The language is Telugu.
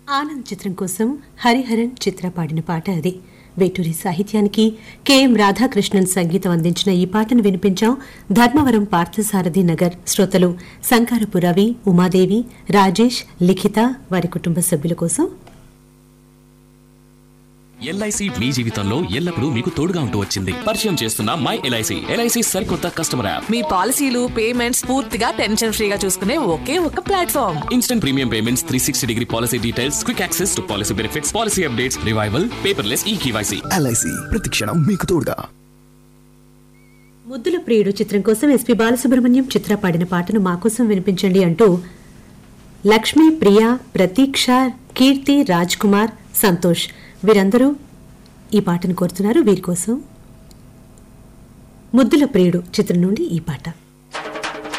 ఆనంద్ చిత్రం కోసం హరిహరన్ చిత్ర పాడిన పాట అది వేటూరి సాహిత్యానికి కెఎం రాధాకృష్ణన్ సంగీతం అందించిన ఈ పాటను వినిపించాం ధర్మవరం పార్థసారథి నగర్ శ్రోతలు సంకారపు రవి ఉమాదేవి రాజేష్ లిఖిత వారి కుటుంబ సభ్యుల కోసం ఎల్ఐసి మీ జీవితంలో ఎల్లప్పుడూ మీకు తోడుగా ఉంటూ వచ్చింది పరిచయం చేస్తున్న మై ఎల్ఐసి ఎల్ఐసి సరికొత్త కస్టమర్ యాప్ మీ పాలసీలు పేమెంట్స్ పూర్తిగా టెన్షన్ ఫ్రీగా చూసుకునే ఒకే ఒక platform instant premium payments three sixty degree policy details quick access to policy benefits policy updates revival paperless e KYC LIC ప్రతిక్షణం మీకు తోడుగా ముద్దుల ప్రియుడు చిత్రం కోసం ఎస్పి బాలసుబ్రహ్మణ్యం చిత్ర పాడిన పాటను మా కోసం వినిపించండి అంటూ లక్ష్మీ ప్రియా ప్రతీక్ష కీర్తి రాజ్ కుమార్ సంతోష్ వీరందరూ ఈ పాటను కోరుతున్నారు వీరి కోసం ముద్దుల ప్రియుడు చిత్రం నుండి ఈ పాట